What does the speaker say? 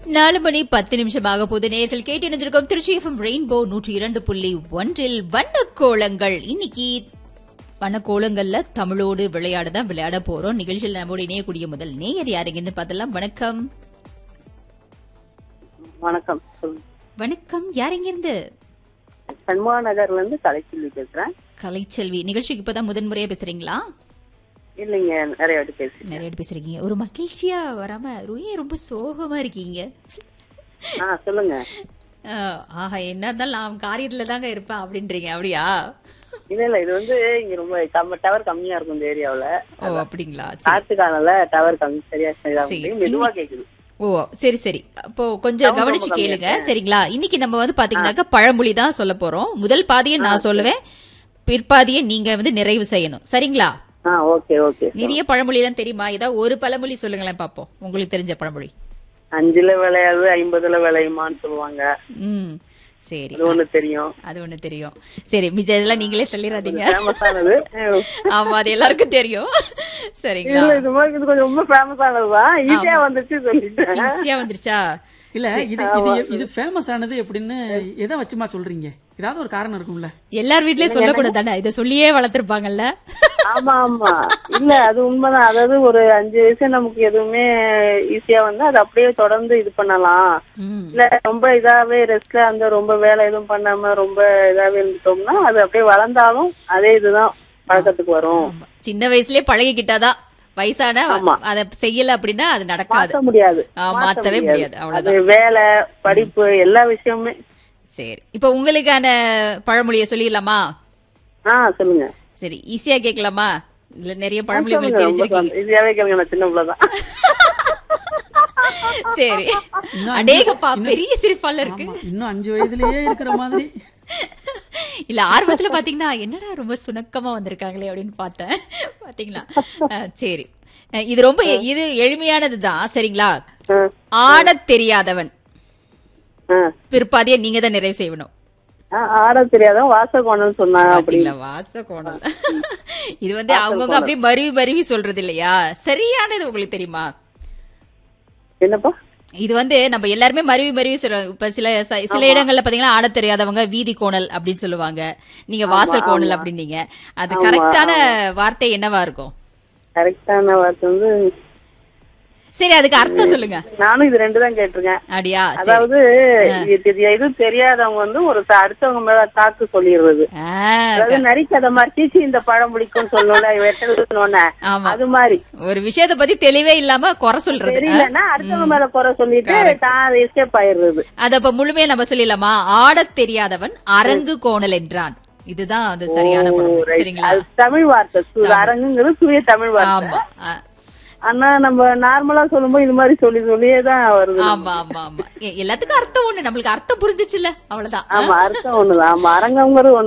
நாலு மணி பத்து நிமிஷமாக போது நேர்கள் கேட்டு இணைஞ்சிருக்கோம் திருச்சி எஃப்எம் ரெயின்போ நூற்றி இரண்டு புள்ளி ஒன்றில் வண்ணக்கோலங்கள் இன்னைக்கு வண்ணக்கோலங்கள்ல தமிழோடு விளையாட தான் விளையாட போறோம் நிகழ்ச்சியில் நம்மோடு இணையக்கூடிய முதல் நேயர் யாருங்கன்னு பார்த்தலாம் வணக்கம் வணக்கம் சொல்லுங்க. வணக்கம் யாருங்கிருந்து சண்முகா நகர்ல இருந்து கலைச்செல்வி பேசுறேன் கலைச்செல்வி நிகழ்ச்சிக்கு இப்பதான் முதன்முறையா பேசுறீங்களா இல்லைங்க நிறைய வாட்டி பேசுறேன் நிறைய வாட்டி பேசுறீங்க ஒரு மகிழ்ச்சியா வராம ஏன் ரொம்ப சோகமா இருக்கீங்க ஆ சொல்லுங்க ஆஹ், ஆஹா என்ன இருந்தாலும் நான் காரியத்துல தாங்க இருப்பேன் அப்படின்றீங்க அப்படியா இல்ல இல்ல இது வந்து இங்க ரொம்ப டவர் கம்மியா இருக்கும் இந்த ஏரியாவுல ஓ அப்படிங்களா சரி காத்து காலம்ல டவர் கம்மி சரியா சரியா சரி. முடியும். மெதுவா கேக்குது ஓ சரி சரி அப்போ கொஞ்சம் Sound கவனிச்சு ரொம்ப கேளுங்க சரிங்களா இன்னைக்கு நம்ம வந்து பாத்தீங்கன்னாக்கா பழமொழி தான் சொல்ல போறோம் முதல் பாதியை நான் சொல்லுவேன் பிற்பாதியை நீங்க வந்து நிறைவு செய்யணும் சரிங்களா ஆ ஓகே ஓகே நிறைய பழமொழி எல்லாம் தெரியுமா ஏதாவது ஒரு பழமொழி சொல்லுங்களேன் பாப்போம் உங்களுக்கு தெரிஞ்ச பழமொழி அஞ்சுல விளையாது ஐம்பதுல விளையுமான்னு சொல்லுவாங்க ம் சரி அது ஒண்ணு தெரியும் அது ஒண்ணு தெரியும் சரி மிச்ச இதெல்லாம் நீங்களே சொல்லிடாதீங்க ஃபேமஸ் ஆனது ஆமா அது எல்லாருக்கும் தெரியும் சரிங்களா இல்ல இது மாதிரி இது கொஞ்சம் ரொம்ப ஃபேமஸ் ஆனதுதான் ஈஸியா வந்துச்சு சொல்லிட்டேன் ஈஸியா வந்துருச்சா இல்ல இது இது இது ஃபேமஸ் ஆனது எப்படின்னு எதை வச்சுமா சொல்றீங்க ஏதாவது ஒரு காரணம் இருக்கும்ல எல்லார் வீட்லயும் சொல்லக்கூடாது தானே இதை சொல்லியே வளர்த்திருப்பாங்கல்ல ஆமா ஆமா இல்ல அது உண்மைதான் அதாவது ஒரு அஞ்சு வயசு நமக்கு எதுவுமே ஈஸியா வந்து அது அப்படியே தொடர்ந்து இது பண்ணலாம் ம் இல்ல ரொம்ப இதாவே ரெஸ்ட்ல அந்த ரொம்ப வேலை எதுவும் பண்ணாம ரொம்ப இதாவே இருந்துட்டோம்னா அது அப்படியே வளர்ந்தாலும் அதே இதுதான் பழக்கத்துக்கு வரும் ஆமா. சின்ன வயசுலயே பழகிக்கிட்டாதான் வயசான ஆமா. அத செய்யல அப்படின்னா அது நடக்காது மாத்த முடியாது ஆ, மாத்த மாத்தவே முடியாது அது அவ்வளவுதான் வேலை படிப்பு எல்லா விஷயமுமே சரி இப்ப உங்களுக்கான பழமொழிய சொல்லிடலாமா ஆ சொல்லுங்க சரி ஈஸியா கேட்கலாமா இல்ல நிறைய பழமொழி சொல்லுங்க, உங்களுக்கு ரொம்ப தெரிஞ்சிருக்கீங்க சந்தோஷம். ஈஸியாவே கேளுங்க நான் சின்ன பிள்ளைதான் சரி இன்னும் அஞ்சு- அடேகப்பா இன்னும்- பெரிய சிரிப்பால இருக்கு ஆமா இன்னும் அஞ்சு வயதுலயே இருக்கிற மாதிரி இல்ல ஆர்வத்துல பாத்தீங்கன்னா என்னடா ரொம்ப சுணக்கமா வந்திருக்காங்களே அப்படின்னு பார்த்தேன் பாத்தீங்களா அஹ், சரி அஹ், இது ரொம்ப இது எளிமையானதுதான் சரிங்களா ஆ, ஆடத் தெரியாதவன் ஆ. பிற்பாதியை நீங்க தான் நிறைவு செய்யணும் ஆ, ஆட தெரியாதான் வாசகோணம்னு சொன்னாங்க அப்படி பாத்தீங்களா வாச கோணம் இது வந்து அவங்கவுங்க அப்படியே மருவி மருவி சொல்றது இல்லையா சரியானது உங்களுக்கு தெரியுமா என்னப்பா இது வந்து நம்ம எல்லாருமே மருவி மருவி சொல்றோம் இப்ப சில ச- சில இடங்கள்ல பாத்தீங்கன்னா ஆட தெரியாதவங்க வீதி கோணல் அப்படின்னு சொல்லுவாங்க நீங்க வாசல் கோணல் அப்படின்னீங்க அது கரெக்டான வார்த்தை என்னவா இருக்கும் கரெக்டான வார்த்தை வந்து சரி அதுக்கு அர்த்தம் சொல்லுங்க நானும் இது ரெண்டு தான் கேட்டிருக்கேன் அப்படியா சரி. அதாவது இது தெரிய- இது தெரியாதவங்க வந்து ஒரு த- அடுத்தவங்க மேல தாக்கு சொல்லிடுறது ஆ, அதாவது நரிக்கதை மாதிரி சீச்சி இந்த பழம் பிடிக்கும் சொல்லல வெட்டணும்னு ஆமா அது மாதிரி ஒரு விஷயத்த பத்தி தெளிவே இல்லாம குறை சொல்றது தெரியலன்னா அடுத்தவங்க மேல குறை சொல்லிட்டு தான் எஸ்கேப் ஆயிடுறது அத அப்ப முழுமையா நம்ம சொல்லிடலாமா ஆடத் தெரியாதவன் அரங்கு கோணல் என்றான் இதுதான் அது சரியான படம் right. சரிங்களா அது தமிழ் வார்த்தை சு- அரங்குங்கிறது தூய தமிழ் வார்த்தை ஆமா ஆ, ஆனா நம்ம நார்மலா சொல்லும்போது இது மாதிரி சொல்லி சொல்லியே தான் வருது ஆமா ஆமா ஆமா எ- எல்லாத்துக்கும் அர்த்தம் ஒண்ணு நம்மளுக்கு அர்த்தம் புரிஞ்சிச்சுல அவ்வளவுதான் ஆமா அர்த்தம் ஒண்ணுதான் ஆமா அரங்கங்கிறது ஒண்ணு